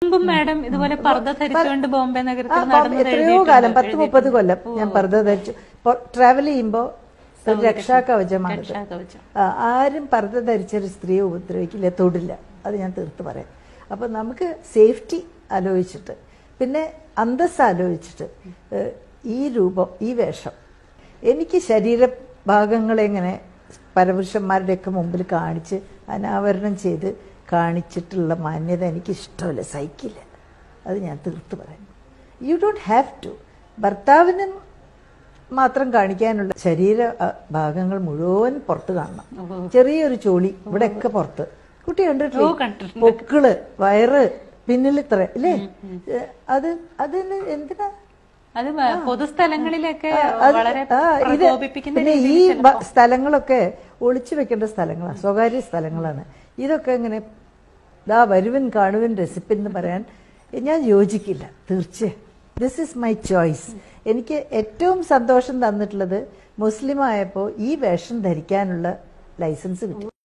മുമ്പും മാഡം ഇതുപോലെ പർദ്ദ ധരിച്ചുകൊണ്ട് ബോംബെ ആ, നഗരത്തിൽ ബോംബെ നടന്നത് എത്രയോ കാലം പത്ത് മുപ്പത് കൊല്ലം ഞാൻ പർദ്ദ ധരിച്ചു ട്രാവൽ ചെയ്യുമ്പോ ഒരു രക്ഷാകവചമാണ് രക്ഷാകവചം. ആരും പർദ്ദ ധരിച്ചൊരു സ്ത്രീയെ ഉപദ്രവിക്കില്ല തൊടില്ല അത് ഞാൻ തീർത്ത് പറയാം അപ്പൊ നമുക്ക് സേഫ്റ്റി ആലോചിച്ചിട്ട് പിന്നെ അന്തസ് ആലോചിച്ചിട്ട് ഏഹ്, ഈ രൂപം ഈ വേഷം എനിക്ക് ശരീരഭാഗങ്ങളെ ഇങ്ങനെ പരപുരുഷന്മാരുടെയൊക്കെ മുമ്പിൽ കാണിച്ച് അനാവരണം ചെയ്ത് കാണിച്ചിട്ടുള്ള മാന്യത എനിക്ക് ഇഷ്ടമല്ല സഹിക്കില്ല അത് ഞാൻ തീർത്ത് പറയാം യു ഡോണ്ട് ഹാവ് ടു ഭർത്താവിനും മാത്രം കാണിക്കാനുള്ള ശരീര അ, ഭാഗങ്ങൾ മുഴുവൻ പുറത്ത് കാണണം ചെറിയൊരു ചോളി ഇവിടെയൊക്കെ പുറത്ത് കുട്ടി ഓ, കണ്ടിട്ടില്ലേ കണ്ടിട്ടുണ്ട്. പൊക്കിള് വയറ് പിന്നിൽ ഇത്ര ഇല്ലേ ഏ, അത് അതിന് എന്തിനാ അത് വ- പൊതുസ്ഥലങ്ങളിലൊക്കെ അത് വളരെ ആ, ഇത് പ്രകോപിപ്പിക്കുന്ന പിന്നെ ഈ രീതിയിൽ ബ- സ്ഥലങ്ങളൊക്കെ ഒളിച്ചു വെക്കേണ്ട സ്ഥലങ്ങളാണ് സ്വകാര്യ സ്ഥലങ്ങളാണ് ഇതൊക്കെ ഇങ്ങനെ ദാ വരുവൻ കാണുവൻ രസിപ്പൻ എന്ന് പറയാൻ ഞാൻ യോജിക്കില്ല തീർച്ചയായും ദിസ് ഇസ് മൈ ചോയ്സ് എനിക്ക് ഏറ്റവും സന്തോഷം തന്നിട്ടുള്ളത് മുസ്ലിം ആയപ്പോൾ ഈ വേഷം ധരിക്കാനുള്ള ലൈസൻസ് കിട്ടി